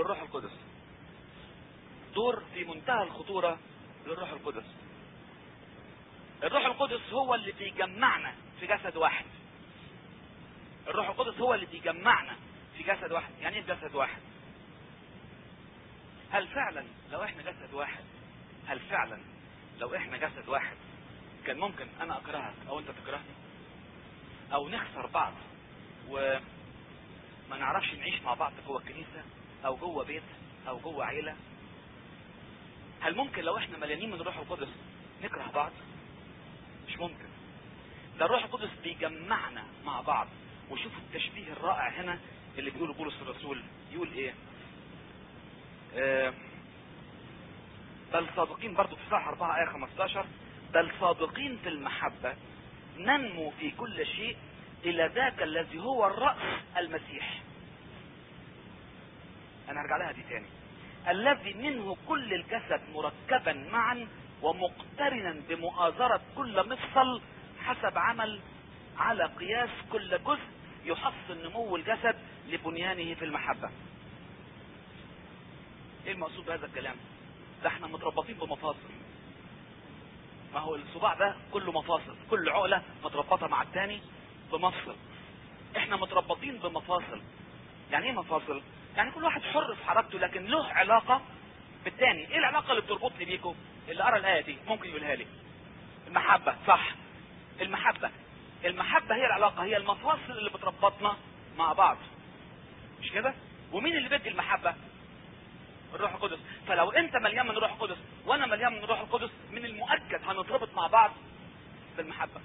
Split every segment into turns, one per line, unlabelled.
للروح القدس دور في منتهى الخطورة للروح القدس الروح القدس هو اللي بيجمعنا في جسد واحد الروح القدس هو اللي بيجمعنا في جسد واحد يعني ايه جسد واحد هل فعلا لو احنا جسد واحد هل فعلا لو احنا جسد واحد كان ممكن انا اكرهك او انت تكرهني او نخسر بعض وما نعرفش نعيش مع بعض جوه الكنيسة او جوه بيت او جوه عيلة هل ممكن لو احنا مليانين من الروح القدس نكره بعض مش ممكن ده الروح القدس بيجمعنا مع بعض وشوفوا التشبيه الرائع هنا اللي بيقوله بولس الرسول يقول ايه آه بل صادقين برضو في صح 4 آية 15 بل صادقين في المحبة ننمو في كل شيء إلى ذاك الذي هو الرأس المسيح أنا هرجع لها دي تاني الذي منه كل الجسد مركبا معا ومقترنا بمؤازرة كل مفصل حسب عمل على قياس كل جزء يحصل نمو الجسد لبنيانه في المحبة ايه المقصود بهذا الكلام ده احنا متربطين بمفاصل ما هو الصباع ده كله مفاصل كل عقلة متربطة مع التاني بمفصل احنا متربطين بمفاصل يعني ايه مفاصل يعني كل واحد حر في حركته لكن له علاقة بالتاني ايه العلاقة اللي بتربطني بيكم اللي قرا الايه دي ممكن يقولها لي المحبة صح المحبة المحبة هي العلاقة هي المفاصل اللي بتربطنا مع بعض مش كده ومين اللي بيدي المحبة الروح القدس فلو انت مليان من الروح القدس وانا مليان من الروح القدس من المؤكد هنتربط مع بعض بالمحبة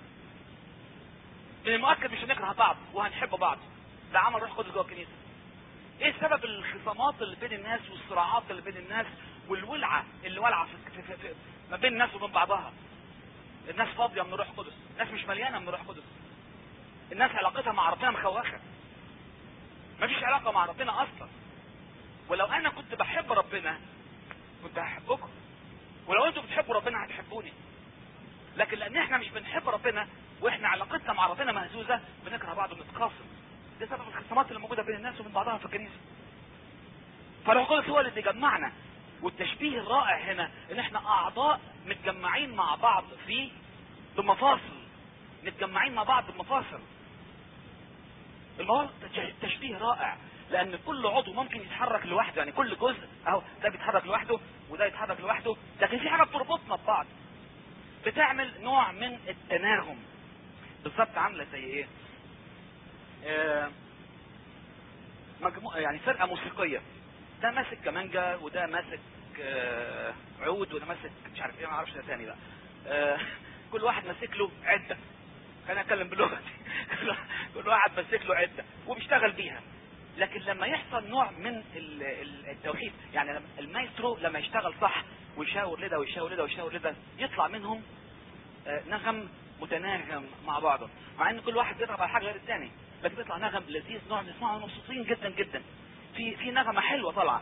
من المؤكد مش هنكره بعض وهنحب بعض ده عمل الروح القدس جوه الكنيسة ايه سبب الخصامات اللي بين الناس والصراعات اللي بين الناس والولعة اللي ولعة في, في, في, ما بين الناس وبين بعضها الناس فاضية من الروح القدس الناس مش مليانة من الروح القدس الناس علاقتها مع ربنا مخوخة مفيش علاقة مع ربنا اصلا ولو انا كنت بحب ربنا كنت هحبكم ولو انتوا بتحبوا ربنا هتحبوني لكن لان احنا مش بنحب ربنا واحنا علاقتنا مع ربنا مهزوزة بنكره بعض ونتخاصم ده سبب الخصامات اللي موجودة بين الناس وبين بعضها في الكنيسة فالروح القدس هو اللي بيجمعنا والتشبيه الرائع هنا ان احنا اعضاء متجمعين مع بعض في بمفاصل متجمعين مع بعض بمفاصل الموضوع تشبيه رائع لان كل عضو ممكن يتحرك لوحده يعني كل جزء اهو ده بيتحرك لوحده وده يتحرك لوحده لكن في حاجه بتربطنا ببعض بتعمل نوع من التناغم بالظبط عامله زي ايه آه مجموعة يعني فرقه موسيقيه ده ماسك كمانجا وده ماسك آه عود وده ماسك مش عارف ايه ما اعرفش ده تاني بقى آه كل واحد ماسك له عده خلينا اتكلم بلغتي كل واحد ماسك له عده وبيشتغل بيها لكن لما يحصل نوع من التوحيد يعني المايسترو لما يشتغل صح ويشاور لده ويشاور لده ويشاور لده يطلع منهم نغم متناغم مع بعضه مع ان كل واحد بيضرب على حاجه غير الثاني بس بيطلع نغم لذيذ نوع نسمعه مبسوطين جدا جدا في في نغمه حلوه طالعه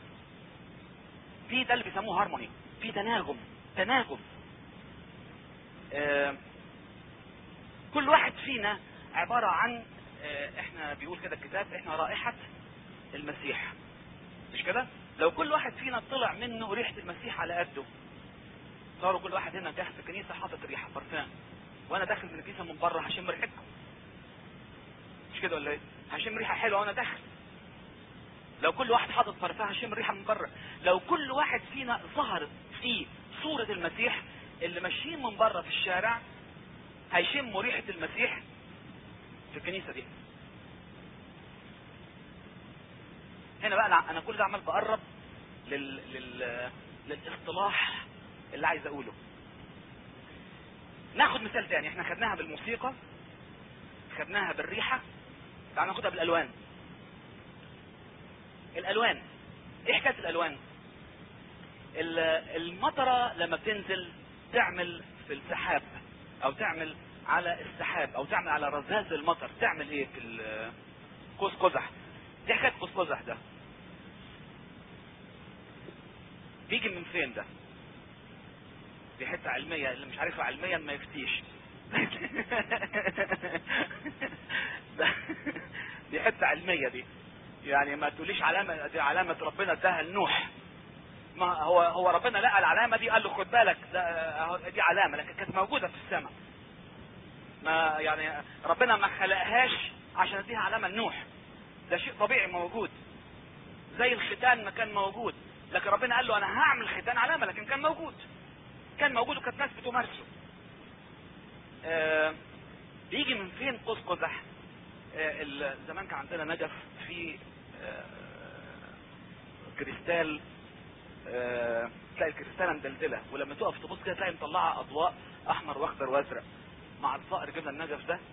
في ده اللي بيسموه هارموني في تناغم تناغم آه كل واحد فينا عباره عن احنا بيقول كده الكتاب احنا رائحة المسيح مش كده لو كل واحد فينا طلع منه ريحة المسيح على قده صاروا كل واحد هنا داخل في الكنيسة حاطط ريحة برفان وانا داخل من الكنيسة من بره هشم ريحتكم مش كده ولا ايه هشم ريحة حلوة وانا داخل لو كل واحد حاطط برفان هشم ريحة من بره لو كل واحد فينا ظهرت فيه صورة المسيح اللي ماشيين من بره في الشارع هيشموا ريحة المسيح في الكنيسة دي هنا بقى انا, أنا كل ده عمال بقرب لل... لل... للاصطلاح اللي عايز اقوله ناخد مثال تاني احنا خدناها بالموسيقى خدناها بالريحة تعال ناخدها بالالوان الالوان ايه حكاية الالوان المطرة لما بتنزل تعمل في السحاب او تعمل على السحاب او تعمل على رذاذ المطر تعمل ايه في قوس قزح دي حكايه قوس قزح ده بيجي من فين ده دي حته علميه اللي مش عارفها علميا ما يفتيش دي حته علميه دي يعني ما تقوليش علامة دي علامة ربنا اداها لنوح ما هو هو ربنا لقى العلامة دي قال له خد بالك ده أهو دي علامة لكن كانت موجودة في السماء ما يعني ربنا ما خلقهاش عشان اديها علامة لنوح ده شيء طبيعي موجود زي الختان ما كان موجود لكن ربنا قال له انا هعمل ختان علامة لكن كان موجود كان موجود وكانت ناس بتمارسه آه بيجي من فين قوس قزح آه ال- زمان كان عندنا نجف في آه كريستال آه تلاقي الكريستالة مدلدلة ولما تقف تبص كده تلاقي مطلعة اضواء احمر واخضر وازرق مع الفقر جبنا النجف ده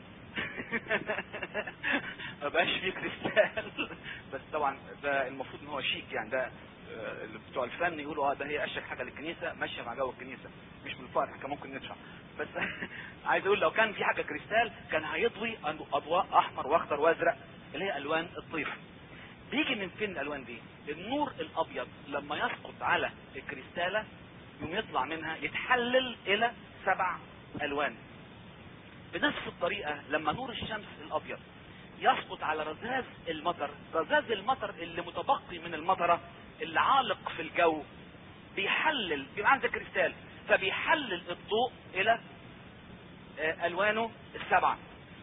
ما بقاش فيه كريستال بس طبعا ده المفروض ان هو شيك يعني ده آه، اللي بتوع الفن يقولوا اه ده هي اشيك حاجه للكنيسه ماشيه مع جو الكنيسه مش من الفقر كان ممكن ندفع بس عايز اقول لو كان في حاجه كريستال كان هيضوي اضواء احمر واخضر وازرق اللي هي الوان الطيف بيجي من فين الالوان دي النور الابيض لما يسقط على الكريستاله يوم يطلع منها يتحلل الى سبع الوان بنفس الطريقة لما نور الشمس الابيض يسقط على رذاذ المطر رذاذ المطر اللي متبقي من المطرة اللي عالق في الجو بيحلل بيبقى عند كريستال فبيحلل الضوء الى آه، الوانه السبعة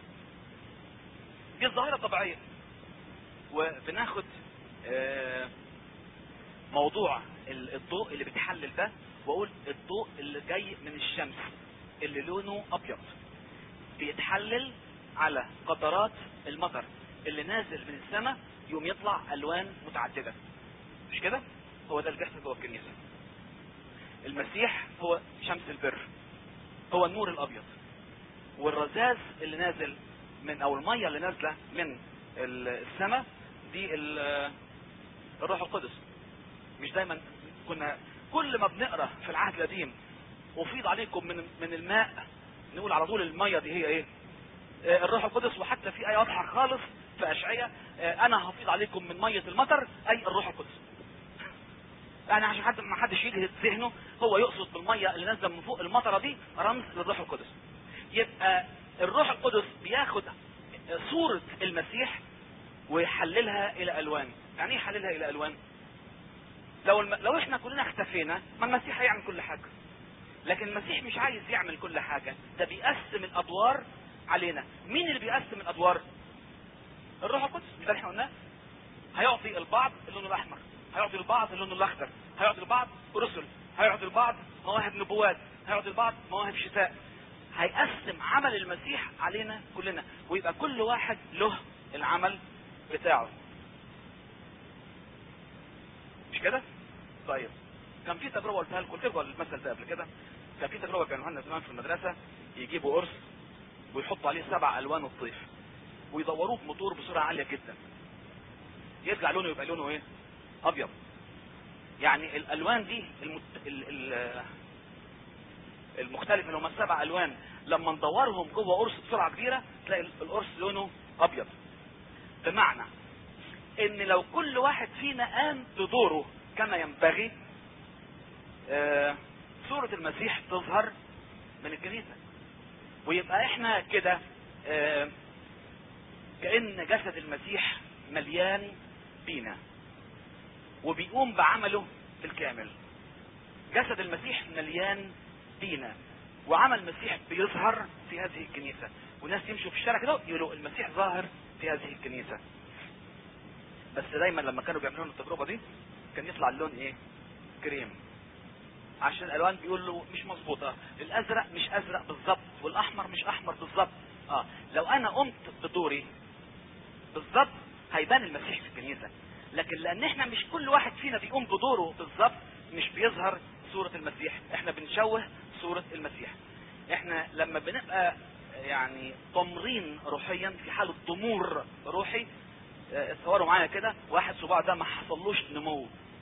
دي ظاهرة طبيعية وبناخد آه، موضوع ال- الضوء اللي بيتحلل ده واقول الضوء اللي جاي من الشمس اللي لونه ابيض بيتحلل على قطرات المطر اللي نازل من السماء يوم يطلع الوان متعدده مش كده هو ده اللي بيحصل جوه الكنيسه المسيح هو شمس البر هو النور الابيض والرذاذ اللي نازل من او الميه اللي نازله من السماء دي ال- الروح القدس مش دايما كنا كل ما بنقرا في العهد القديم افيض عليكم من من الماء نقول على طول الميه دي هي ايه آه، الروح القدس وحتى في ايه واضحه خالص في اشعياء آه، انا هفيض عليكم من ميه المطر اي الروح القدس يعني عشان حد ما حدش يجهد ذهنه هو يقصد بالميه اللي نازله من فوق المطره دي رمز للروح القدس يبقى الروح القدس بياخد صورة المسيح ويحللها الى الوان يعني ايه يحللها الى الوان لو الم... لو احنا كلنا اختفينا ما المسيح هيعمل كل حاجة لكن المسيح مش عايز يعمل كل حاجة ده بيقسم الادوار علينا مين اللي بيقسم الادوار الروح القدس مش ده اللي احنا قلناه هيعطي البعض اللون الاحمر هيعطي البعض اللون الاخضر هيعطي البعض رسل هيعطي البعض مواهب نبوات هيعطي البعض مواهب شتاء هيقسم عمل المسيح علينا كلنا ويبقى كل واحد له العمل بتاعه مش كده طيب كان في تجربه قلتها لكم قلت لكم المثل ده قبل كده كان في تجربه كانوا لنا زمان في المدرسه يجيبوا قرص ويحطوا عليه سبع الوان الطيف ويدوروه بموتور بسرعه عاليه جدا يرجع لونه يبقى لونه ايه ابيض يعني الالوان دي المت... ال... ال... المختلفه اللي هم السبع الوان لما ندورهم جوه قرص بسرعه كبيره تلاقي القرص لونه ابيض بمعنى ان لو كل واحد فينا قام بدوره كما ينبغي آه صورة المسيح تظهر من الكنيسة ويبقى احنا كده آه كأن جسد المسيح مليان بينا وبيقوم بعمله بالكامل جسد المسيح مليان بينا وعمل المسيح بيظهر في هذه الكنيسة وناس يمشوا في الشارع كده يقولوا المسيح ظاهر في هذه الكنيسة بس دايما لما كانوا بيعملوا لنا التجربة دي كان يطلع اللون ايه كريم عشان الالوان بيقول له مش مظبوطة الازرق مش ازرق بالظبط والاحمر مش احمر بالظبط اه لو انا قمت بدوري بالظبط هيبان المسيح في الكنيسة لكن لان احنا مش كل واحد فينا بيقوم بدوره بالظبط مش بيظهر صورة المسيح احنا بنشوه صورة المسيح احنا لما بنبقى يعني ضمرين روحيا في حالة ضمور روحي اه، اتصوروا معايا كده واحد صباعه ده ما حصلوش نمو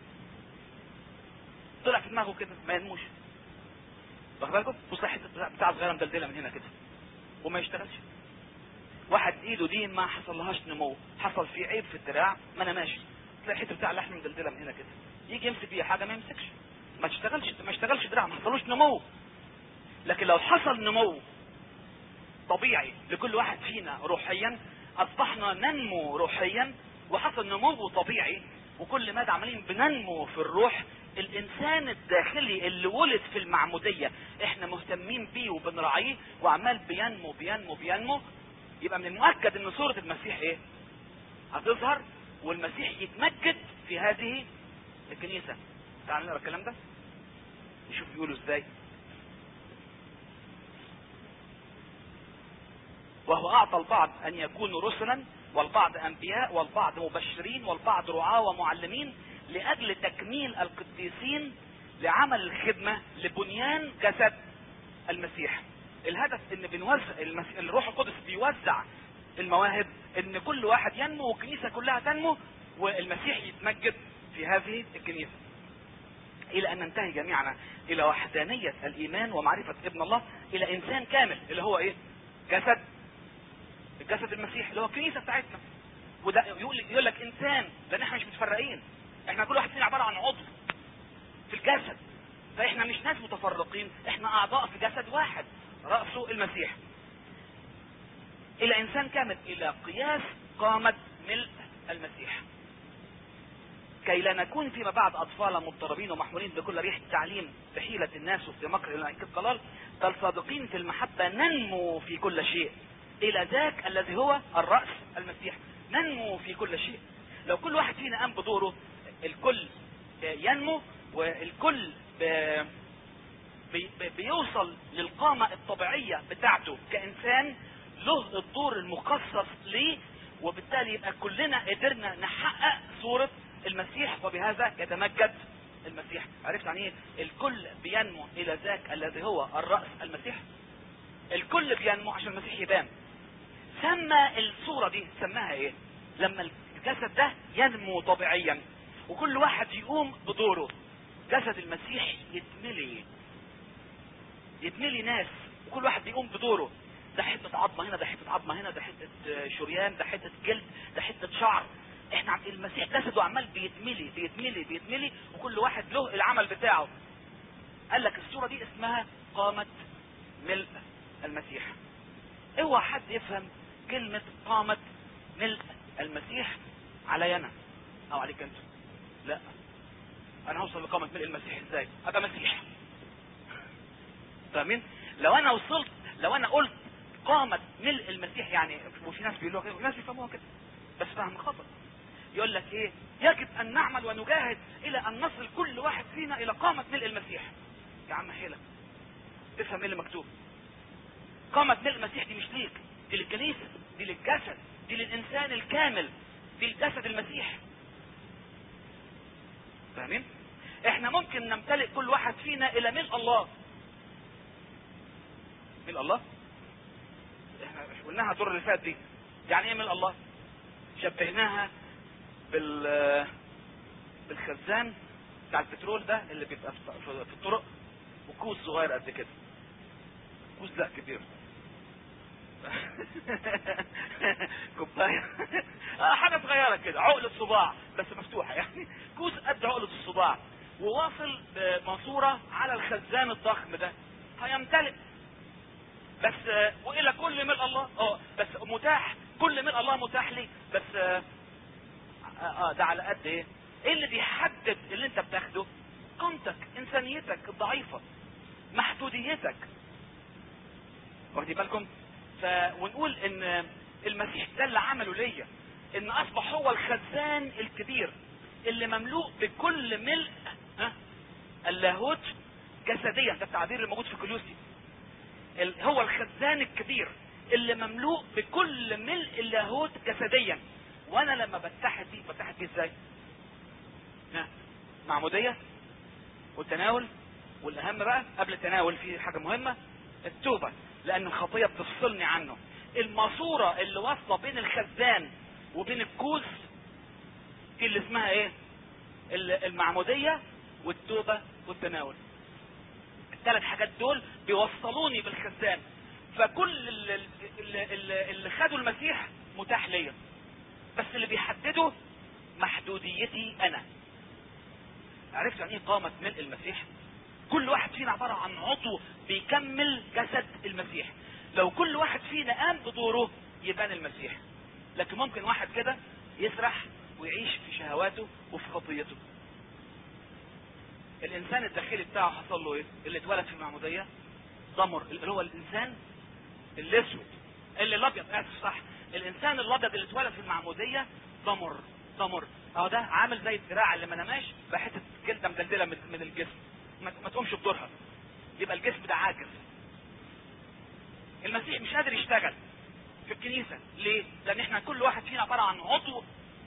طلع في دماغه كده ما ينموش واخد بالكم بص الحته بتاع- بتاع صغيره مدلدله من هنا كده وما يشتغلش واحد ايده دي ما حصلهاش نمو حصل فيه عيب في الدراع ما انا ماشي تلاقي حته بتاع اللحم مدلدله من هنا كده يجي يمسك فيها حاجه ما يمسكش ما تشتغلش ما اشتغلش دراع ما حصلوش نمو لكن لو حصل نمو طبيعي لكل واحد فينا روحيا اصبحنا ننمو روحيا وحصل نمو طبيعي وكل مدى عمالين بننمو في الروح الانسان الداخلي اللي ولد في المعمودية احنا مهتمين بيه وبنراعيه وعمال بينمو بينمو بينمو يبقى من المؤكد ان صورة المسيح ايه هتظهر والمسيح يتمجد في هذه الكنيسة تعالوا نقرا الكلام ده نشوف بيقولوا ازاي وهو اعطى البعض ان يكونوا رسلا والبعض انبياء والبعض مبشرين والبعض رعاة ومعلمين لاجل تكميل القديسين لعمل الخدمة لبنيان جسد المسيح الهدف ان بنوزع المس... الروح القدس بيوزع المواهب ان كل واحد ينمو والكنيسة كلها تنمو والمسيح يتمجد في هذه الكنيسة الى ان ننتهي جميعا الى وحدانية الايمان ومعرفة ابن الله الى انسان كامل اللي هو ايه جسد الجسد المسيح اللي هو الكنيسة بتاعتنا وده يقول يقول لك انسان لان احنا مش متفرقين احنا كل واحد فينا عبارة عن عضو في الجسد فاحنا مش ناس متفرقين احنا اعضاء في جسد واحد رأسه المسيح الى انسان كامل الى قياس قامة ملء المسيح كي لا نكون فيما بعد اطفالا مضطربين ومحمولين بكل ريح تعليم في حيلة الناس وفي مكر الى الضلال بل صادقين في المحبة ننمو في كل شيء الى ذاك الذي هو الرأس المسيح ننمو في كل شيء لو كل واحد فينا قام بدوره الكل ينمو والكل بي بيوصل للقامة الطبيعية بتاعته كإنسان له الدور المخصص ليه وبالتالي يبقى كلنا قدرنا نحقق صورة المسيح وبهذا يتمجد المسيح عرفت يعني ايه الكل بينمو الى ذاك الذي هو الرأس المسيح الكل بينمو عشان المسيح يبان سمى الصورة دي سماها ايه لما الجسد ده ينمو طبيعيا وكل واحد يقوم بدوره جسد المسيح يتملي يتملي ناس وكل واحد بيقوم بدوره ده حتة عظمة هنا ده حتة عظمة هنا ده حتة شريان ده حتة جلد ده حتة شعر احنا المسيح جسده عمال بيتملي بيتملي بيتملي وكل واحد له العمل بتاعه قال لك الصورة دي اسمها قامة ملء المسيح اوعى حد يفهم كلمة قامة ملء المسيح علي انا او عليك انت لا انا هوصل لقامة ملء المسيح ازاي ابقى مسيح فاهمين لو انا وصلت لو انا قلت قامة ملء المسيح يعني وفي ناس بيقولوا كده وناس بيفهموها كده بس فهم خطأ يقول لك ايه يجب ان نعمل ونجاهد الى ان نصل كل واحد فينا الى قامة ملء المسيح يا عم حيلة تفهم ايه اللي مكتوب قامة ملء المسيح دي مش ليك دي للكنيسة دي للجسد دي للانسان الكامل دي لجسد المسيح فاهمين احنا ممكن نمتلئ كل واحد فينا الى ملء الله ملء الله احنا مش قلناها الدور اللي فات دي يعني ايه ملء الله شبهناها بال بالخزان بتاع البترول ده اللي بيبقى في الطرق وكوز صغير قد كده كوز لا كبير كوبايه اه حاجه صغيره كده عقله صباع بس مفتوحه يعني كوز قد عقله الصباع وواصل بماسوره على الخزان الضخم ده هيمتلئ بس آه والى كل ملء الله اه بس متاح كل ملء الله متاح لي بس اه, آه ده على قد ايه ايه اللي بيحدد اللي انت بتاخده قيمتك انسانيتك الضعيفة محدوديتك واخدين بالكم ف... ونقول ان المسيح ده اللي عمله ليا ان اصبح هو الخزان الكبير اللي مملوء بكل ملء ها اللاهوت جسديا ده التعبير اللي موجود في كلوسي ال... هو الخزان الكبير اللي مملوء بكل ملء اللاهوت جسديا وانا لما بتحد بيه بتحد بيه ازاي ها معمودية والتناول والاهم بقى قبل التناول في حاجة مهمة التوبة لان الخطية بتفصلني عنه الماسورة اللي واصلة بين الخزان وبين الكوز دي اللي اسمها ايه المعمودية والتوبة والتناول الثلاث حاجات دول بيوصلوني بالخزان فكل اللي, اللي, اللي خدوا المسيح متاح ليا بس اللي بيحدده محدوديتي انا عرفت يعني ايه قامة ملء المسيح كل واحد فينا عبارة عن عضو بيكمل جسد المسيح لو كل واحد فينا قام بدوره يبان المسيح لكن ممكن واحد كده يسرح ويعيش في شهواته وفي خطيته الانسان الداخلي بتاعه حصل له ايه اللي اتولد في المعموديه ضمر اللي هو الانسان الاسود اللي الابيض اسف صح الانسان الابيض اللي اتولد في المعموديه ضمر ضمر اهو ده عامل زي الدراع اللي ما نماش بحته جلده مدلدله من من الجسم ما ما تقومش بدورها يبقى الجسم ده عاجز المسيح مش قادر يشتغل في الكنيسه ليه؟ لان احنا كل واحد فينا عباره عن عضو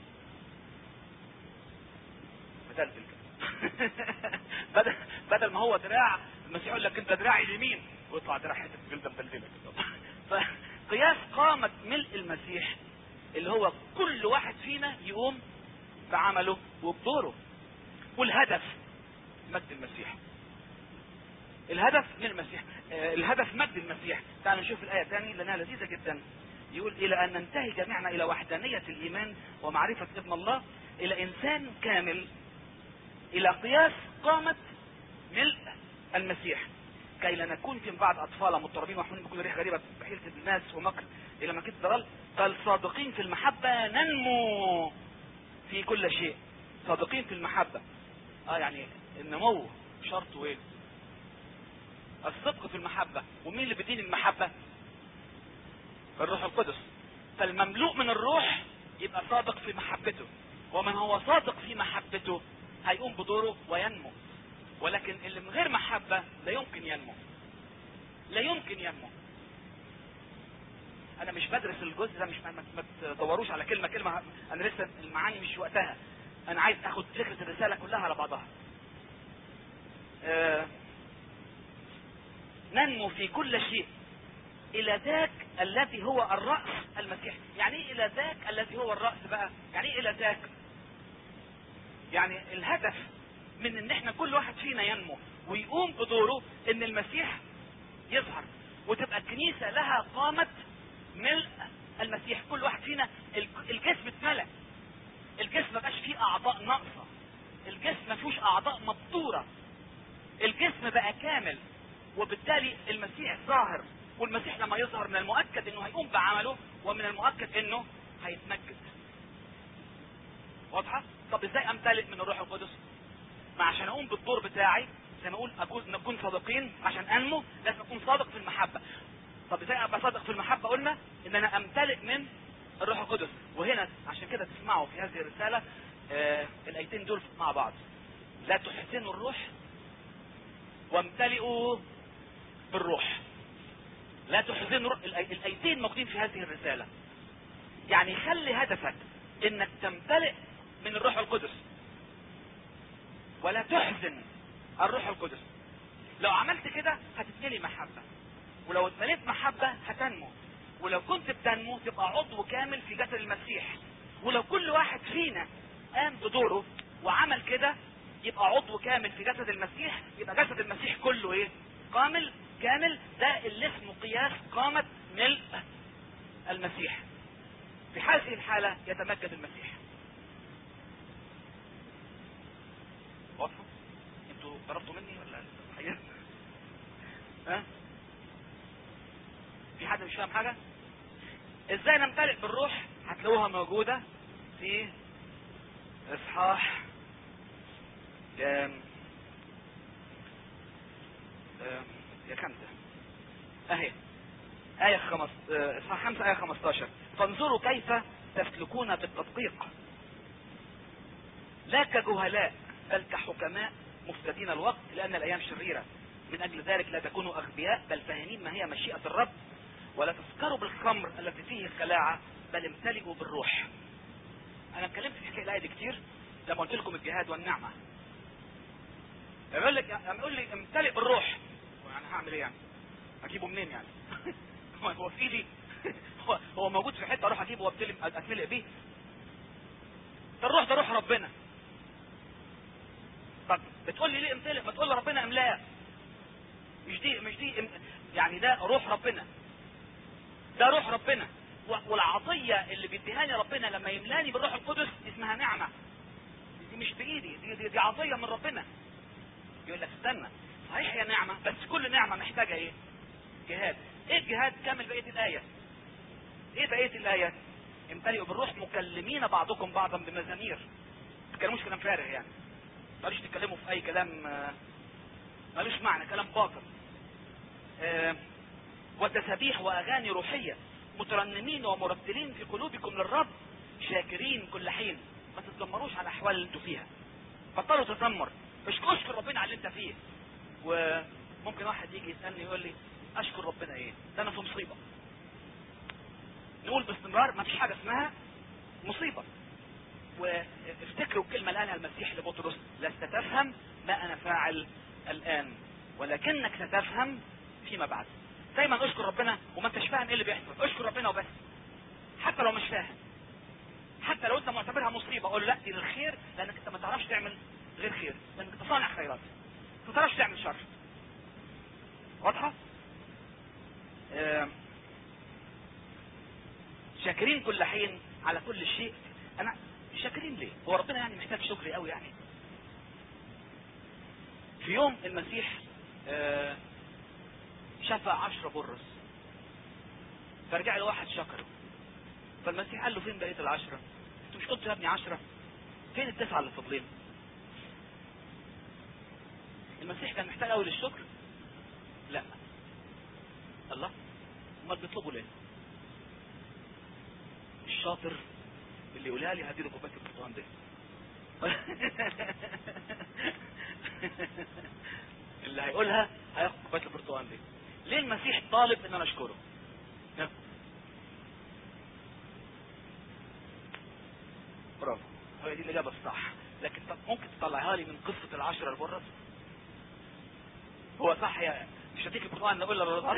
مدلدل كده بدل بدل ما هو دراع المسيح يقول لك انت دراعي اليمين ويطلع دراع حته جلده مدلدله كده فقياس قامه ملء المسيح اللي هو كل واحد فينا يقوم بعمله وبدوره والهدف مجد المسيح الهدف من المسيح آه الهدف مجد المسيح تعالوا نشوف الآية تاني لأنها لذيذة جدا يقول إلى أن ننتهي جميعنا إلى وحدانية الإيمان ومعرفة ابن الله إلى إنسان كامل إلى قياس قامة ملء المسيح كي لا نكون فيما بعد أطفالا مضطربين وحملين بكل ريح غريبة بحيلة الناس ومكر إلى مكيد الضلال قال صادقين في المحبة ننمو في كل شيء صادقين في المحبة اه يعني النمو شرطه ايه الصدق في المحبة ومين اللي بيدين المحبة الروح القدس فالمملوء من الروح يبقى صادق في محبته ومن هو صادق في محبته هيقوم بدوره وينمو ولكن اللي من غير محبة لا يمكن ينمو لا يمكن ينمو انا مش بدرس الجزء ده مش ما, ما تدوروش على كلمة كلمة انا لسه المعاني مش وقتها انا عايز اخد فكرة الرسالة كلها على بعضها آه ننمو في كل شيء الى ذاك الذي هو الرأس المسيح يعني ايه الى ذاك الذي هو الرأس بقى يعني ايه الى ذاك يعني الهدف من ان احنا كل واحد فينا ينمو ويقوم بدوره ان المسيح يظهر وتبقى الكنيسة لها قامة ملء المسيح كل واحد فينا الجسم اتملأ الجسم ما بقاش فيه اعضاء ناقصة الجسم ما فيهوش اعضاء مبتورة الجسم بقى كامل وبالتالي المسيح ظاهر والمسيح لما يظهر من المؤكد انه هيقوم بعمله ومن المؤكد انه هيتمجد واضحة؟ طب ازاي امتلئ من الروح القدس؟ ما عشان اقوم بالدور بتاعي زي ما اقول اكون نكون صادقين عشان انمو لازم اكون صادق في المحبة طب ازاي ابقى صادق في المحبة قلنا ان انا امتلئ من الروح القدس وهنا عشان كده تسمعوا في هذه الرسالة آه الايتين دول مع بعض لا تحسنوا الروح وامتلئوا بالروح لا تحزنوا الايتين موجودين في هذه الرسالة يعني خلي هدفك انك تمتلئ من الروح القدس ولا تحزن الروح القدس لو عملت كده هتتملي محبة ولو اتمليت محبة هتنمو ولو كنت بتنمو تبقى عضو كامل في جسد المسيح ولو كل واحد فينا قام بدوره وعمل كده يبقى عضو كامل في جسد المسيح يبقى جسد المسيح كله ايه كامل كامل ده اللي اسمه قياس قامة ملء المسيح في هذه الحالة يتمجد المسيح واضحة انتوا ضربتوا مني ولا حقيقة ها في حد مش فاهم حاجة ازاي نمتلئ بالروح هتلاقوها موجودة في اصحاح كام يا خمسة اهي آية خمس اصحاح خمسة آية خمستاشر فانظروا كيف تسلكون بالتدقيق لا كجهلاء بل كحكماء مفتدين الوقت لأن الأيام شريرة من أجل ذلك لا تكونوا أغبياء بل فاهمين ما هي مشيئة الرب ولا تسكروا بالخمر التي فيه الخلاعة بل امتلئوا بالروح أنا اتكلمت في حكاية الآية دي كتير لما قلت لكم الجهاد والنعمة يقول لك يقول لي امتلئ بالروح يعني هعمل ايه يعني اجيبه منين يعني هو في ايدي هو هو موجود في حته اروح اجيبه وابتلم اتملئ بيه ده الروح ده روح ربنا طب بتقول لي ليه امتلئ ما تقول لي ربنا املاه مش دي مش دي يعني ده روح ربنا ده روح ربنا والعطيه اللي بيديهاني ربنا لما يملاني بالروح القدس اسمها نعمه دي مش بايدي دي, دي, دي عطيه من ربنا يقول لك استنى صحيح يا نعمة بس كل نعمة محتاجة ايه جهاد ايه الجهاد كمل بقية الآية ايه بقية الآية امتلئوا بالروح مكلمين بعضكم بعضا بمزامير ما تتكلموش كلام فارغ يعني مالوش تتكلموا في اي كلام آه، ملوش معنى كلام باطل آه، وتسابيح واغاني روحيه مترنمين ومرتلين في قلوبكم للرب شاكرين كل حين ما تتذمروش على الاحوال اللي انتوا فيها بطلوا تتذمر مش اشكر ربنا على اللي انت فيه وممكن واحد يجي يسالني يقول لي اشكر ربنا ايه ده انا في مصيبه نقول باستمرار ما فيش حاجه اسمها مصيبه وافتكروا الكلمه اللي قالها المسيح لبطرس لست تفهم ما انا فاعل الان ولكنك ستفهم فيما بعد دايما اشكر ربنا وما انتش فاهم ايه اللي بيحصل اشكر ربنا وبس حتى لو مش فاهم حتى لو انت معتبرها مصيبه قول له لا دي للخير لانك انت ما تعرفش تعمل غير خير لانك انت صانع خيرات ما تعرفش تعمل شر واضحه آه، شاكرين كل حين على كل شيء انا شاكرين ليه هو ربنا يعني محتاج شكري قوي يعني في يوم المسيح آه، شفى عشرة برص فرجع له واحد شكره فالمسيح قال له فين بقيه العشرة انت مش قلت يا ابني عشرة فين التسعة اللي فاضلين المسيح كان محتاج قوي للشكر لا الله امال بيطلبوا ليه الشاطر اللي يقولها لي هديله كوبايه البرتقال دي اللي هيقولها هياخد كوبايه البرتقال دي ليه المسيح طالب ان انا اشكره ها؟ برافو هي دي الاجابه الصح لكن طب ممكن تطلعها لي من قصه العشره البرص هو صح يا مش هديك البرتقال نقول له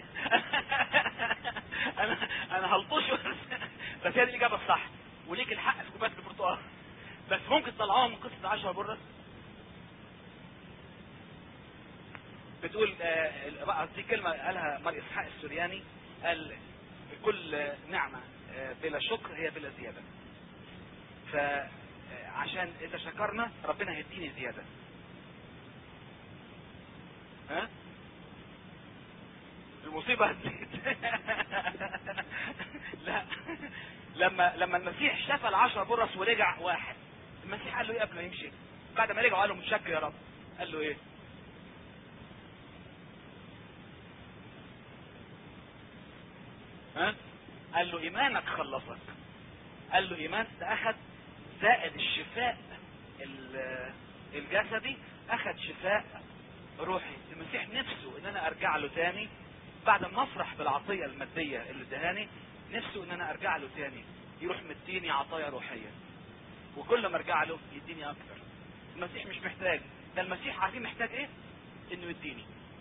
انا انا هلطشه بس بس هي دي الاجابه الصح وليك الحق في كوبايه البرتقال بس ممكن تطلعوها من قصه 10 برص بتقول آه، بقى دي كلمه قالها مار اسحاق السورياني قال كل نعمه آه، بلا شكر هي بلا زياده فعشان اذا شكرنا ربنا هيديني زياده ها المصيبة هتزيد لا لما لما المسيح شاف العشرة برص ورجع واحد المسيح قال له ايه قبل ما يمشي بعد ما رجع قال له متشكر يا رب قال له ايه ها قال له ايمانك خلصك قال له ايمان ده اخذ زائد الشفاء ال- الجسدي اخذ شفاء روحي المسيح نفسه ان انا ارجع له تاني بعد ما افرح بالعطية المادية اللي ادهاني نفسه ان انا ارجع له تاني يروح مديني عطايا روحية وكل ما ارجع له يديني اكتر المسيح مش محتاج ده المسيح عارفين محتاج ايه انه يديني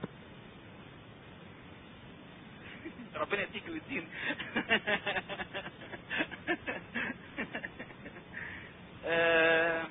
ربنا يديك ويديني آه،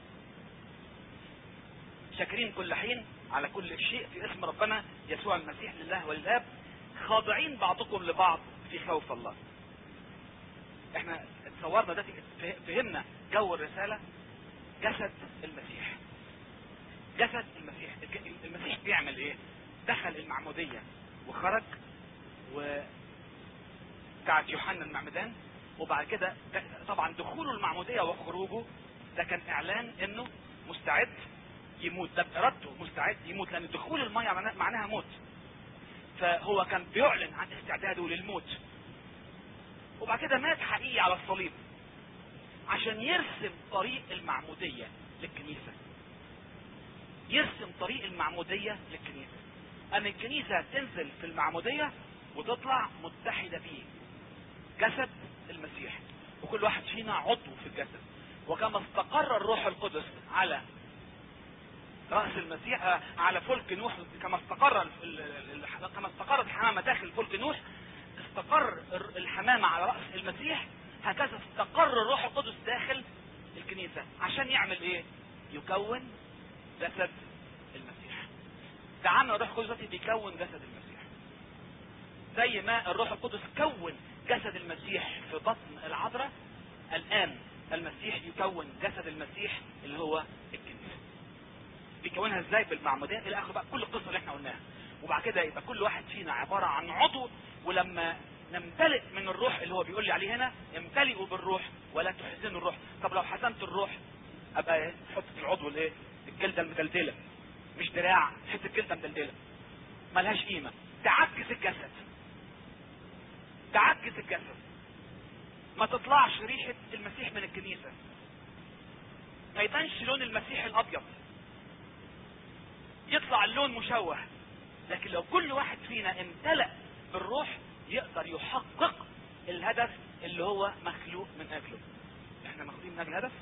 شاكرين كل حين على كل شيء في اسم ربنا يسوع المسيح لله وللاب خاضعين بعضكم لبعض في خوف الله احنا تصورنا ده فهمنا جو الرسالة جسد المسيح جسد المسيح المسيح بيعمل ايه دخل المعمودية وخرج و بتاعت يوحنا المعمدان وبعد كده ده- طبعا دخوله المعمودية وخروجه ده كان اعلان انه مستعد يموت ده بارادته مستعد يموت لان دخول المية معناها- معناها موت فهو كان بيعلن عن استعداده للموت وبعد كده مات حقيقي على الصليب عشان يرسم طريق المعمودية للكنيسة يرسم طريق المعمودية للكنيسة ان الكنيسة تنزل في المعمودية وتطلع متحدة بيه جسد المسيح وكل واحد فينا عضو في الجسد وكما استقر الروح القدس على رأس المسيح آه، على فلك نوح كما استقر ال- ال- ال- كما استقرت الحمامة داخل فلك نوح استقر الر- الحمامة على رأس المسيح هكذا استقر الروح القدس داخل الكنيسة عشان يعمل ايه يكون جسد المسيح ده عمل الروح القدس دلوقتي بيكون جسد المسيح زي ما الروح القدس كون جسد المسيح في بطن العذراء الان المسيح يكون جسد المسيح اللي هو الكنيسه بيكونها ازاي بالمعموديه الى اخره بقى كل القصه اللي احنا قلناها وبعد كده يبقى كل واحد فينا عباره عن عضو ولما نمتلئ من الروح اللي هو بيقول لي عليه هنا امتلئوا بالروح ولا تحزنوا الروح طب لو حزنت الروح ابقى ايه حط في العضو الايه الجلده المدلدله مش دراع حته جلده مدلدله ملهاش قيمه تعكس الجسد تعكس الجسد ما تطلعش ريحه المسيح من الكنيسه ما يبانش لون المسيح الابيض يطلع اللون مشوه لكن لو كل واحد فينا امتلأ بالروح يقدر يحقق الهدف اللي هو مخلوق من اجله احنا مخلوقين من اجل هدف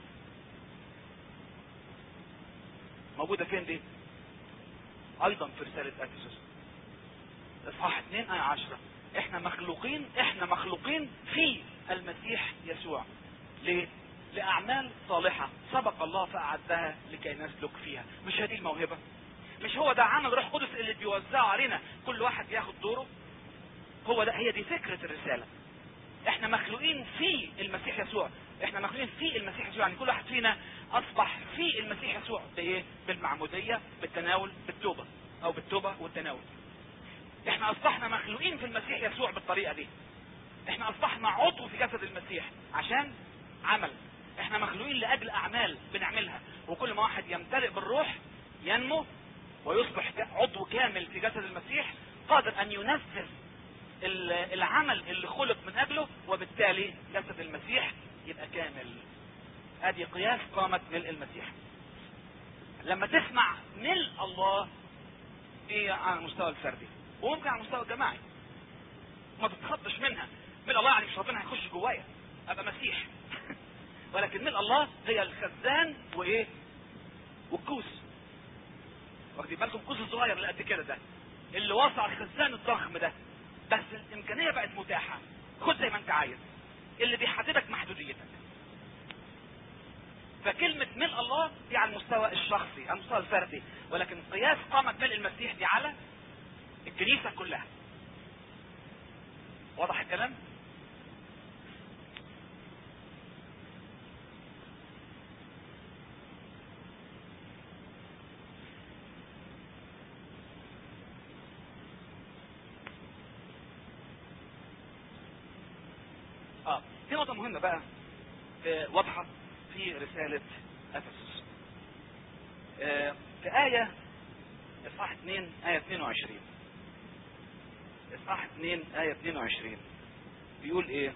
موجوده فين دي ايضا في رساله افسس اصحاح 2 ايه 10 احنا مخلوقين احنا مخلوقين في المسيح يسوع ليه لاعمال صالحه سبق الله فاعدها لكي نسلك فيها مش هذه الموهبه مش هو ده عمل روح قدس اللي بيوزعه علينا كل واحد ياخد دوره هو ده هي دي فكره الرساله احنا مخلوقين في المسيح يسوع احنا مخلوقين في المسيح يسوع يعني كل واحد فينا اصبح في المسيح يسوع بايه بالمعموديه بالتناول بالتوبه او بالتوبه والتناول احنا اصبحنا مخلوقين في المسيح يسوع بالطريقه دي احنا اصبحنا عضو في جسد المسيح عشان عمل احنا مخلوقين لاجل اعمال بنعملها وكل ما واحد يمتلئ بالروح ينمو ويصبح عضو كامل في جسد المسيح قادر ان ينفذ العمل اللي خلق من اجله وبالتالي جسد المسيح يبقى كامل ادي قياس قامة ملء المسيح لما تسمع ملء الله ايه على المستوى الفردي وممكن على المستوى الجماعي ما تتخطش منها ملء الله يعني مش ربنا هيخش جوايا ابقى مسيح ولكن ملء الله هي الخزان وايه والكوس واخدين بالكم الكوس الصغير اللي قد كده ده اللي وسع الخزان الضخم ده بس الامكانيه بقت متاحه خد زي ما انت عايز اللي بيحددك محدوديتك فكلمة ملء الله دي على المستوى الشخصي على المستوى الفردي ولكن قياس قامة ملء المسيح دي على الكنيسة كلها واضح الكلام اه في نقطة مهمة بقى آه واضحة في رسالة افسس آه في آية اصحاح 2 آية 22 اصحاح 2 آية 22 بيقول ايه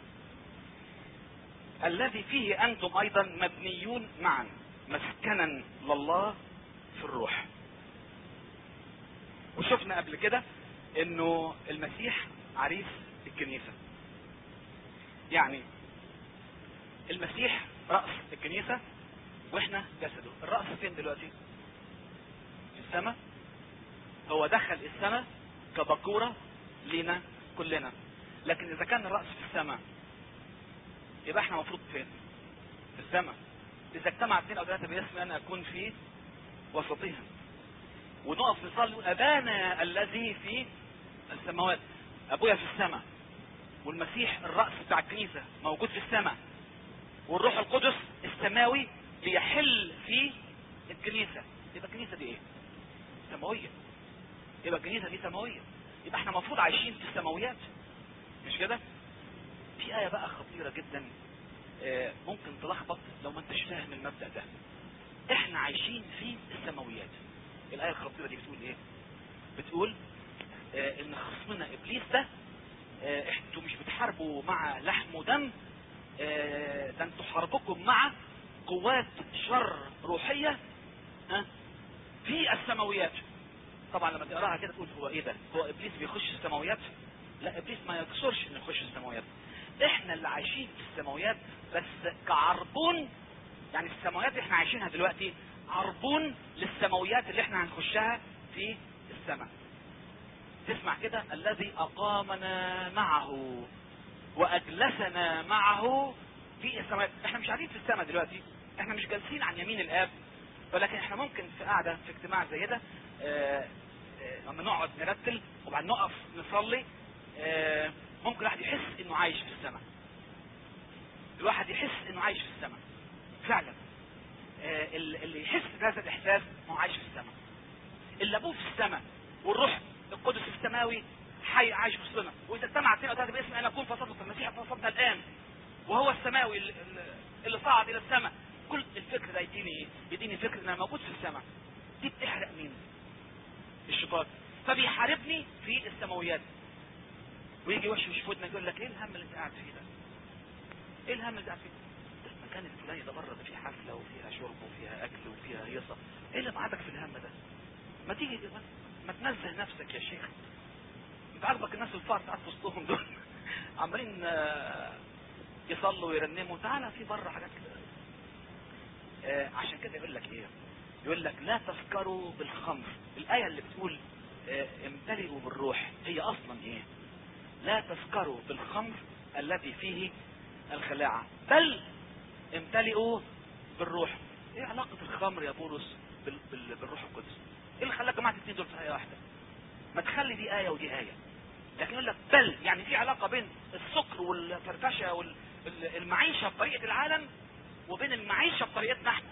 الذي فيه انتم ايضا مبنيون معا مسكنا لله في الروح وشفنا قبل كده انه المسيح عريس الكنيسه يعني المسيح رأس الكنيسة واحنا جسده الرأس فين دلوقتي في السماء هو دخل السماء كبكورة لينا كلنا لكن اذا كان الرأس في السماء يبقى احنا المفروض فين في السماء اذا اجتمع اثنين او ثلاثة باسمي انا اكون في وسطهم ونقف نصلي ابانا الذي في السماوات ابويا في السماء والمسيح الرأس بتاع الكنيسة موجود في السماء والروح القدس السماوي بيحل في الكنيسة يبقى الكنيسة دي ايه سماوية يبقى الكنيسة دي سماوية يبقى احنا المفروض عايشين في السماويات مش كده في آية بقى خطيرة جدا آه ممكن تلخبط لو ما انتش فاهم المبدأ ده احنا عايشين في السماويات الآية الخطيرة دي بتقول ايه بتقول آه ان خصمنا ابليس ده آه انتوا مش بتحاربوا مع لحم ودم آه ده انتوا حربكم مع قوات شر روحية ها في السماويات طبعا لما تقراها كده تقول هو ايه ده هو ابليس بيخش السماويات لا ابليس ما يقصرش انه يخش السماويات احنا اللي عايشين في السماويات بس كعربون يعني السماويات اللي احنا عايشينها دلوقتي عربون للسماويات اللي احنا هنخشها في السماء تسمع كده الذي اقامنا معه واجلسنا معه في السماء احنا مش قاعدين في السماء دلوقتي احنا مش جالسين عن يمين الاب ولكن احنا ممكن في قاعدة في اجتماع زي ده لما نقعد نرتل وبعد نقف نصلي اه ممكن الواحد يحس انه عايش في السماء الواحد يحس انه عايش في السماء فعلا اه اللي يحس بهذا الاحساس انه عايش في السماء اللي ابوه في السماء والروح القدس السماوي حي عايش في وسطنا واذا اجتمع اثنين او ثلاثه باسم ان اكون فصلت المسيح فصلنا الان وهو السماوي اللي, اللي صعد الى السماء كل الفكر ده يديني ايه؟ يديني فكر ان انا موجود في السماء دي بتحرق مين؟ الشيطان فبيحاربني في السماويات ويجي وشه في ودنك يقول لك ايه الهم اللي انت قاعد فيه ده؟ ايه الهم اللي انت قاعد فيه؟ ده المكان الفلاني ده بره ده فيه حفله وفيها شرب وفيها اكل وفيها هيصه ايه اللي معادك في الهم ده؟ ما تيجي ما تنزه نفسك يا شيخ انت عاجبك الناس الفار قاعد في وسطهم دول عمالين يصلوا ويرنموا تعالى في بره حاجات كده آه عشان كده يقول لك ايه يقول لك لا تسكروا بالخمر الايه اللي بتقول آه امتلئوا بالروح هي اصلا ايه لا تسكروا بالخمر الذي فيه الخلاعه بل امتلئوا بالروح ايه علاقه الخمر يا بولس بال بال بالروح القدس ايه اللي خلاك جماعه الاثنين دول في ايه واحده ما تخلي دي ايه ودي ايه لكن يقول لك بل يعني في علاقه بين السكر والفرفشه والمعيشه بطريقه العالم وبين المعيشه بطريقتنا احنا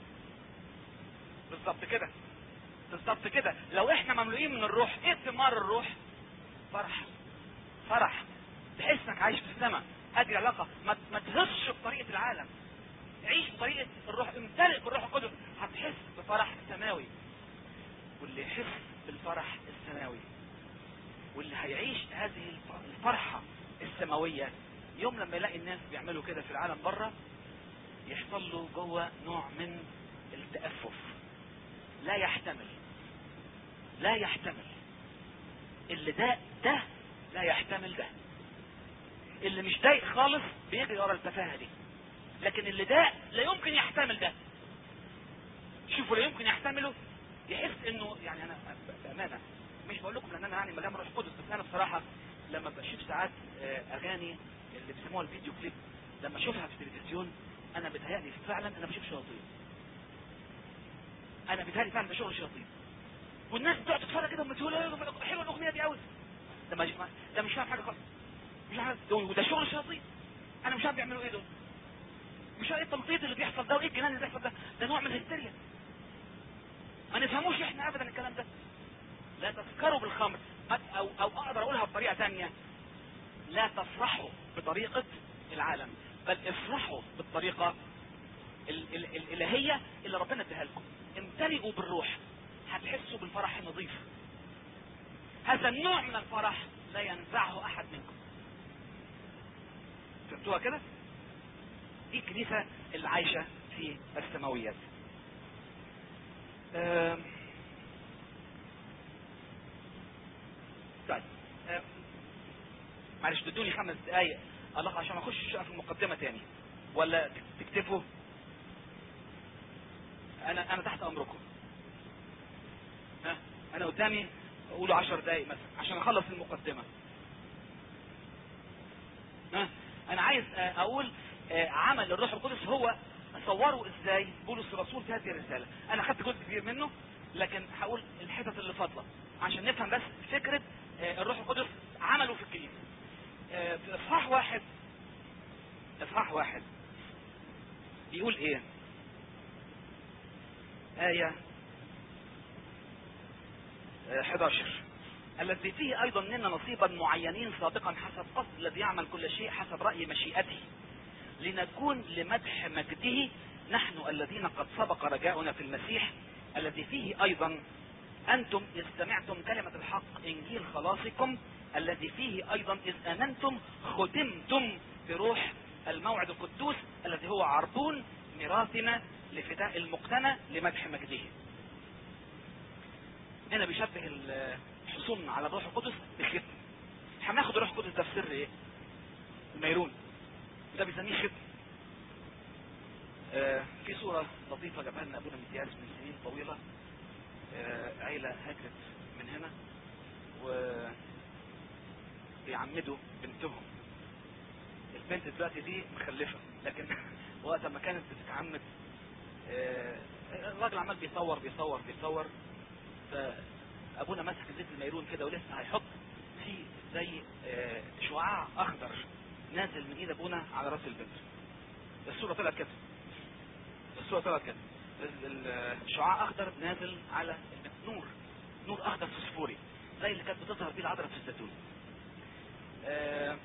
بالظبط كده بالظبط كده لو احنا مملوئين من الروح ايه ثمار الروح فرح فرح تحس انك عايش في السماء هذه العلاقه ما, ما تهزش بطريقه العالم عيش بطريقه الروح امتلئ بالروح القدس هتحس بفرح سماوي واللي يحس بالفرح السماوي واللي هيعيش هذه الفرحة السماوية يوم لما يلاقي الناس بيعملوا كده في العالم بره يحصل له جوه نوع من التأفف لا يحتمل لا يحتمل اللي ده ده لا يحتمل ده اللي مش ضايق خالص بيجري ورا التفاهة دي لكن اللي ده لا يمكن يحتمل ده شوفوا لا يمكن يحتمله يحس انه يعني انا بامانه مش بقول لكم لان انا يعني مليان روح قدس بس انا بصراحه لما بشوف ساعات اغاني اللي بيسموها الفيديو كليب لما اشوفها في التلفزيون انا بتهيألي فعلا انا بشوف شياطين انا بتهيألي فعلا بشوف شياطين والناس بتقعد تتفرج كده وتقول حلوه الاغنيه دي قوي ده مش ده مش فاهم حاجه خالص مش عارف وده شغل شياطين انا مش عارف بيعملوا ايه دول مش عارف ايه التنطيط اللي بيحصل ده وايه الجنان اللي بيحصل ده ده نوع من الهستيريا ما نفهموش احنا ابدا الكلام ده لا تسكروا بالخمر او او اقدر اقولها بطريقه ثانيه لا تفرحوا بطريقه العالم بل افرحوا بالطريقه ال ال الالهيه اللي ربنا اداها لكم امتلئوا بالروح هتحسوا بالفرح النظيف هذا النوع من الفرح لا ينزعه احد منكم فهمتوها كده دي الكنيسه اللي عايشه في السماويات أه طيب أه معلش تدوني خمس دقايق الله عشان اخش في المقدمه تاني ولا تكتفوا انا انا تحت امركم ها انا قدامي قولوا عشر دقايق مثلا عشان اخلص المقدمه ها انا عايز اقول عمل الروح القدس هو صوروا ازاي بولس الرسول في هذه الرسالة انا خدت جزء كبير منه لكن هقول الحتت اللي فاضله عشان نفهم بس فكرة الروح القدس عمله في الكنيسة في اصحاح واحد اصحاح واحد بيقول ايه آية 11 الذي فيه ايضا لنا نصيبا معينين سابقا حسب قصد الذي يعمل كل شيء حسب رأي مشيئته لنكون لمدح مجده نحن الذين قد سبق رجاؤنا في المسيح الذي فيه ايضا انتم اذ سمعتم كلمة الحق انجيل خلاصكم الذي فيه ايضا اذ امنتم خدمتم بروح الموعد القدوس الذي هو عربون ميراثنا لفداء المقتنى لمدح مجده هنا بيشبه الحصول على الروح القدس بختم هناخد الروح القدس ده في سر ايه الميرون ده بيسميه ختم آه في صورة لطيفة جابها لنا ابونا متياس من سنين طويلة آه عيلة هاجرت من هنا و بيعمدوا بنتهم البنت دلوقتي دي مخلفة لكن وقت ما كانت بتتعمد آه الراجل عمال بيصور بيصور بيصور فابونا مسك زيت الميرون كده ولسه هيحط في زي شعاع اخضر نازل من ايد ابونا على راس البنت الصورة طلعت كده الصورة طلعت كده الشعاع اخضر نازل على البنت نور نور اخضر فسفوري زي اللي كانت بتظهر بيه العذراء في الزيتون آه،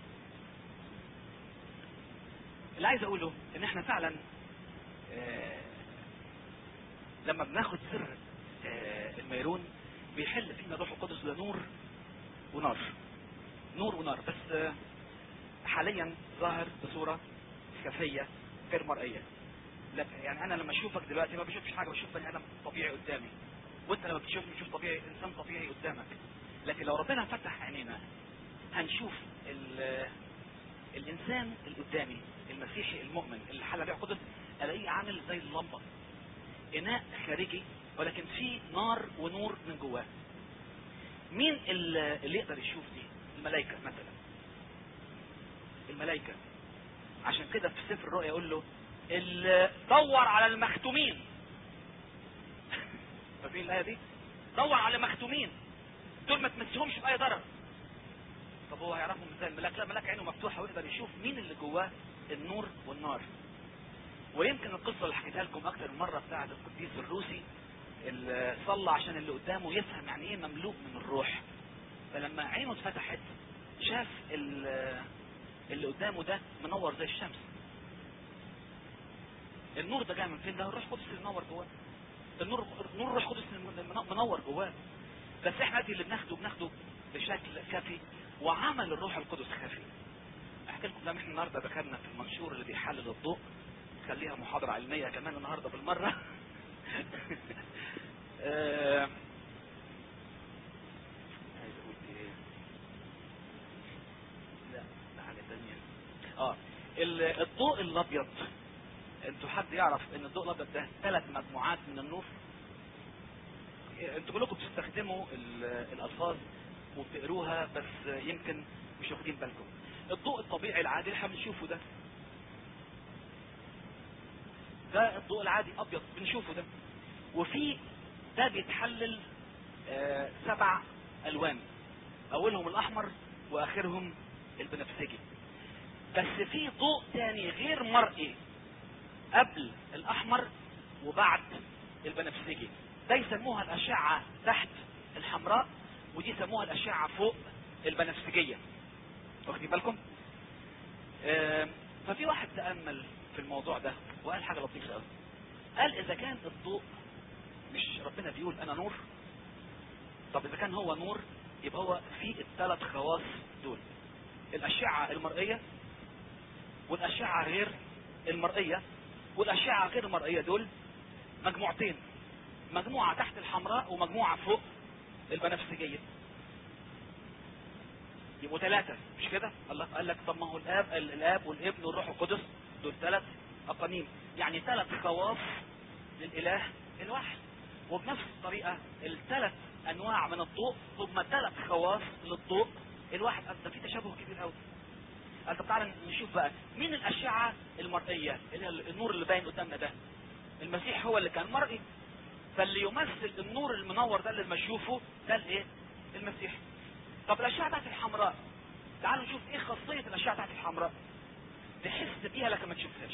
اللي عايز اقوله ان احنا فعلا آه، لما بناخد سر آه، الميرون بيحل فينا الروح القدس ده نور ونار نور ونار بس آه، حاليا ظاهر بصورة خفية غير مرئية لا يعني انا لما اشوفك دلوقتي ما بشوفش حاجة بشوف بني ادم طبيعي قدامي وانت لما بتشوفني بتشوف طبيعي انسان طبيعي قدامك لكن لو ربنا فتح عينينا هنشوف ال- الانسان اللي قدامي المسيحي المؤمن اللي حل بيه قدس الاقيه عامل زي اللمبه اناء خارجي ولكن فيه نار ونور من جواه مين اللي اللي يقدر يشوف دي الملائكه مثلا الملائكه عشان كده في سفر الرؤيا يقول له اللي دور على المختومين فاكرين الايه دي دور على مختومين دول ما تمسهمش باي ضرر طب هو هيعرفهم ازاي الملاك لا ملاك عينه مفتوحه ويقدر يشوف مين اللي جواه النور والنار ويمكن القصه اللي حكيتها لكم اكتر من مره بتاعه القديس الروسي اللي صلى عشان اللي قدامه يفهم يعني ايه مملوء من الروح فلما عينه اتفتحت شاف ال- اللي قدامه ده منور زي الشمس النور ده جاي من فين ده الروح القدس اللي منور جواه النور نور الروح القدس اللي منور جواه بس احنا دي اللي بناخده بناخده بشكل خفي وعمل الروح القدس خفي احكي لكم ده احنا النهارده دخلنا في المنشور اللي بيحلل الضوء خليها محاضرة علمية كمان النهاردة بالمرة آه، عايز اقول ايه لا ده حاجة تانية اه ال- الضوء الابيض انتوا حد يعرف ان الضوء الابيض ده ثلاث مجموعات من النور انتوا كلكم بتستخدموا ال- الالفاظ وبتقروها بس يمكن مش واخدين بالكم الضوء الطبيعي العادي اللي احنا بنشوفه ده ده الضوء العادي ابيض بنشوفه ده وفي ده بيتحلل آه، سبع الوان اولهم الاحمر واخرهم البنفسجي بس في ضوء تاني غير مرئي قبل الاحمر وبعد البنفسجي ده يسموها الاشعة تحت الحمراء ودي يسموها الاشعة فوق البنفسجية واخدين بالكم آه، ففي واحد تأمل في الموضوع ده وقال حاجة لطيفة قوي قال اذا كان الضوء مش ربنا بيقول انا نور طب اذا كان هو نور يبقى هو في الثلاث خواص دول الاشعة المرئية والاشعة غير المرئية والاشعة غير المرئية دول مجموعتين مجموعة تحت الحمراء ومجموعة فوق البنفسجية يبقوا ثلاثة مش كده الله قال لك طب ما هو الاب الاب والابن والروح القدس دول ثلاث اقانيم يعني ثلاث خواص للاله الواحد وبنفس الطريقة الثلاث انواع من الضوء هم ثلاث خواص للضوء الواحد قال ده في تشابه كبير قوي قال طب تعالى نشوف بقى مين الاشعة المرئية اللي هي النور اللي باين قدامنا ده المسيح هو اللي كان مرئي فاللي يمثل النور المنور ده اللي بنشوفه ده الايه المسيح طب الاشعه بتاعت الحمراء تعالوا نشوف ايه خاصيه الاشعه بتاعت الحمراء تحس بيها لكن ما تشوفهاش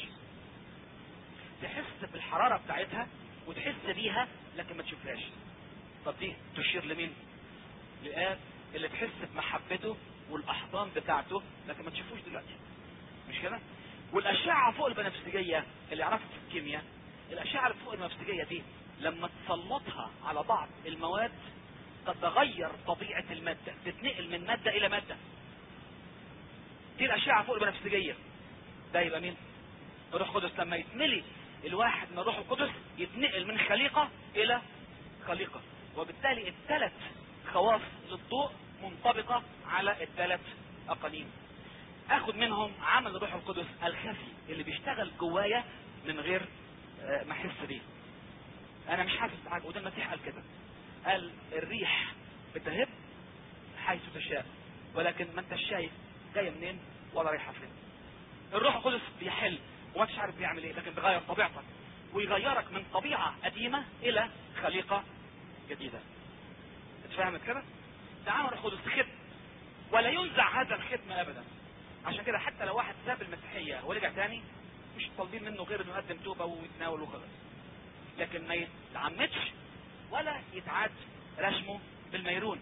تحس بالحراره بتاعتها وتحس بيها لكن ما تشوفهاش طب دي تشير لمين لآب اللي تحس بمحبته والاحضان بتاعته لكن ما تشوفوش دلوقتي مش كده والاشعه فوق البنفسجيه اللي يعرفوا في الكيمياء الاشعه اللي فوق البنفسجيه دي لما تسلطها على بعض المواد تتغير طبيعة المادة تتنقل من مادة الى مادة دي الاشعة فوق البنفسجية ده يبقى مين الروح القدس لما يتملي الواحد من الروح القدس يتنقل من خليقة الى خليقة وبالتالي الثلاث خواص للضوء منطبقة على الثلاث اقانيم اخد منهم عمل الروح القدس الخفي اللي بيشتغل جوايا من غير آه، ما احس بيه انا مش حاسس بحاجه وده المسيح قال كده قال الريح بتهب حيث تشاء ولكن ما انت شايف جايه منين ولا رايحه فين الروح القدس بيحل وما انتش عارف بيعمل ايه لكن بيغير طبيعتك ويغيرك من طبيعه قديمه الى خليقه جديده اتفهمت كده ده عمل الروح القدس ختم ولا ينزع هذا الختم ابدا عشان كده حتى لو واحد ساب المسيحيه ورجع تاني مش طالبين منه غير انه يقدم توبه ويتناول وخلاص لكن ما يتعمدش ولا يتعاد رسمه بالميرون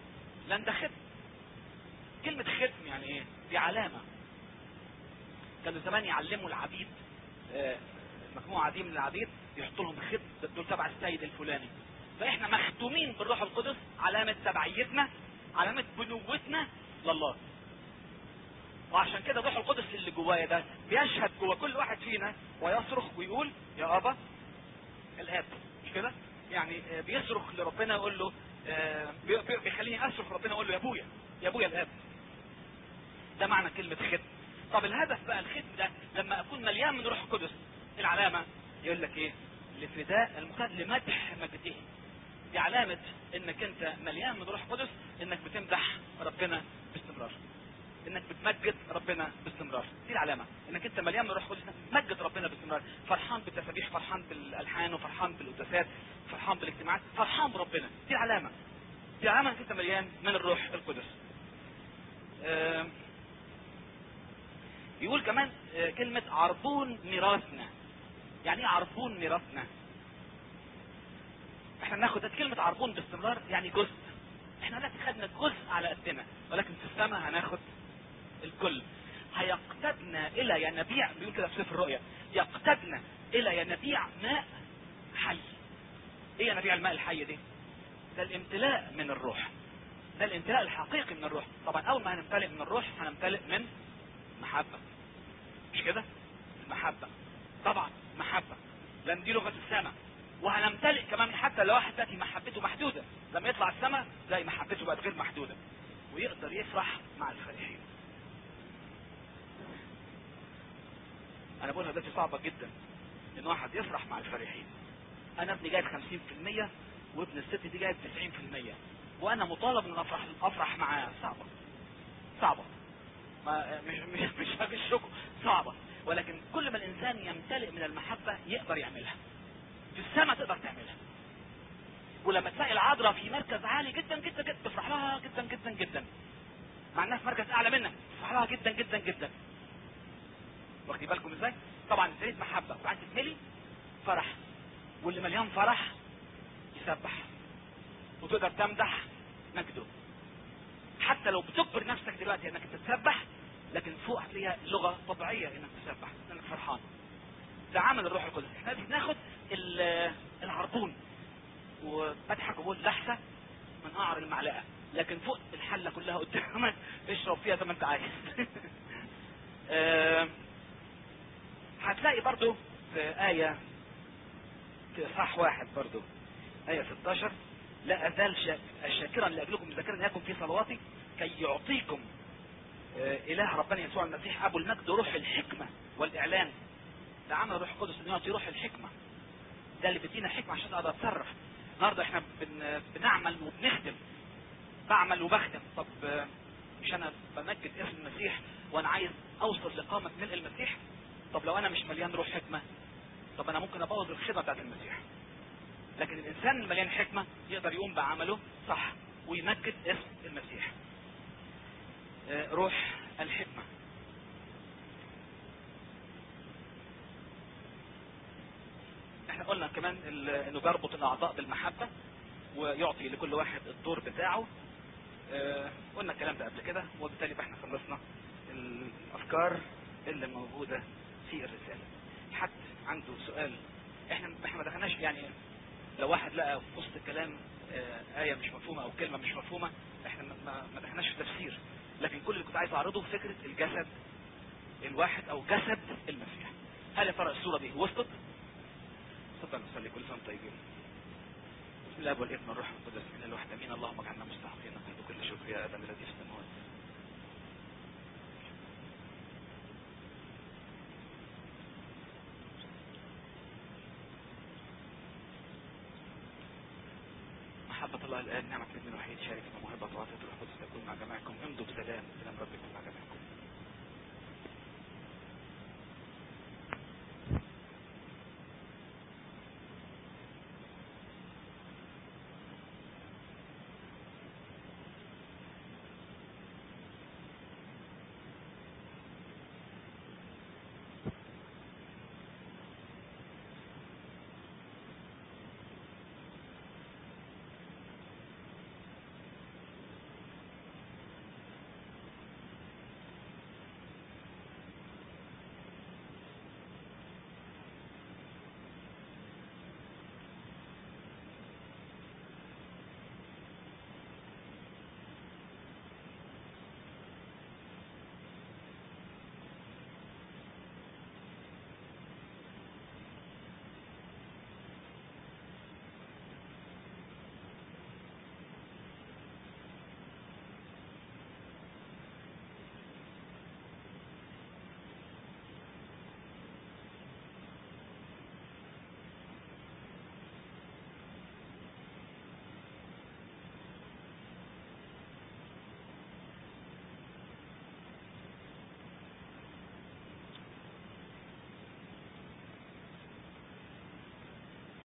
لان ده ختم كلمة ختم يعني ايه دي علامة كانوا زمان يعلموا العبيد آه، مجموعة دي من العبيد يحطوا لهم ختم دول تبع السيد الفلاني فاحنا مختومين بالروح القدس علامة تبعيتنا علامة بنوتنا لله وعشان كده الروح القدس اللي جوايا ده بيشهد جوا كل واحد فينا ويصرخ ويقول يا ابا الاب مش كده يعني آه، بيصرخ لربنا يقول له آه، بي- بي- بيخليني اصرخ ربنا اقول له يا ابويا يا ابويا الاب ده معنى كلمة ختم طب الهدف بقى الختم ده لما اكون مليان من روح القدس العلامة يقول لك ايه لفداء المختار لمدح مجده دي علامة انك انت مليان من روح القدس انك بتمدح ربنا باستمرار انك بتمجد ربنا باستمرار دي العلامة انك انت مليان من روح القدس مجد ربنا باستمرار فرحان بالتسابيح فرحان بالالحان وفرحان بالقداسات فرحان بالاجتماعات فرحان بربنا دي العلامة دي علامة انك انت مليان من الروح القدس آم، يقول كمان آه، كلمة عربون ميراثنا يعني ايه عربون ميراثنا احنا بناخد كلمة عربون باستمرار يعني جزء احنا دلوقتي خدنا جزء على قدنا ولكن في السماء هناخد الكل هيقتدنا الى ينابيع بيقول كده في سفر الرؤيا يقتدنا الى ينابيع ماء حي ايه ينابيع الماء الحي دي ده الامتلاء من الروح ده الامتلاء الحقيقي من الروح طبعا اول ما هنمتلئ من الروح هنمتلئ من محبة مش كده المحبة طبعا محبة لان دي لغة السماء وهنمتلئ كمان حتى لو واحد دلوقتي محبته محدودة لما يطلع السماء تلاقي محبته بقت غير محدودة ويقدر يفرح مع الفرحين انا بقولها دلوقتي صعبة جدا ان واحد يفرح مع الفرحين انا ابني جايب 50% وابن الست دي جايب 90% وانا مطالب ان افرح افرح معاه صعبة صعبة ما مش مش مش هغشكم صعبة ولكن كل ما الانسان يمتلئ من المحبة يقدر يعملها في السماء تقدر تعملها ولما تلاقي العذراء في مركز عالي جدا جدا جدا تفرح لها جدا جدا جدا مع الناس مركز اعلى منك تفرح لها جدا جدا جدا واخدين بالكم ازاي طبعا تريد محبة وعايز تتملي فرح واللي مليان فرح يسبح وتقدر تمدح مجده حتى لو بتجبر نفسك دلوقتي انك تتسبح لكن فوق هتلاقيها لغة طبيعية انك تسبح انك فرحان ده عمل الروح القدس احنا بناخد ال- العربون وبضحك وبقول لحسة من قعر المعلقة لكن فوق الحلة كلها قدامك اشرب فيها زي ما انت عايز آه، هتلاقي برضو في آية في إصحاح واحد برضو آية 16 لا أزال شا- شاكرا لأجلكم ذاكرا لكم في صلواتي كي يعطيكم آه، إله ربنا يسوع المسيح أبو المجد روح الحكمة والإعلان ده عمل روح القدس إنه يعطي روح الحكمة ده اللي بيدينا حكمة عشان أقدر أتصرف النهارده إحنا بن... بنعمل وبنخدم بعمل وبخدم طب آه، مش أنا بمجد اسم المسيح وأنا عايز أوصل لقامة ملء المسيح طب لو أنا مش مليان روح حكمة طب أنا ممكن أبوظ الخدمة بتاعت المسيح لكن الإنسان المليان حكمة يقدر يقوم بعمله صح ويمجد اسم المسيح آه، روح الحكمة احنا قلنا كمان ال- انه بيربط الاعضاء بالمحبة ويعطي لكل واحد الدور بتاعه آه، قلنا الكلام ده قبل كده وبالتالي بقى احنا خلصنا الافكار اللي موجودة في الرسالة حد عنده سؤال احنا احنا ما دخلناش يعني لو واحد لقى في وسط الكلام آه، آية مش مفهومة او كلمة مش مفهومة احنا ما- ما ما دخلناش في تفسير لكن كل اللي كنت عايز اعرضه فكرة الجسد الواحد او جسد المسيح هل يا ترى الصورة دي وصلت؟ تفضل نصلي كل سنة وأنتم طيبين بسم الله والابن والروح القدس من الواحد امين اللهم اجعلنا مستحقين نقول كل شكر يا ادم الذي في السماوات محبة الله الآن نعمة الابن الوحيد شاركة ومحبة وعطية الروح القدس تكون مع جميعكم امضوا بسلام سلام رب يكون مع جميعكم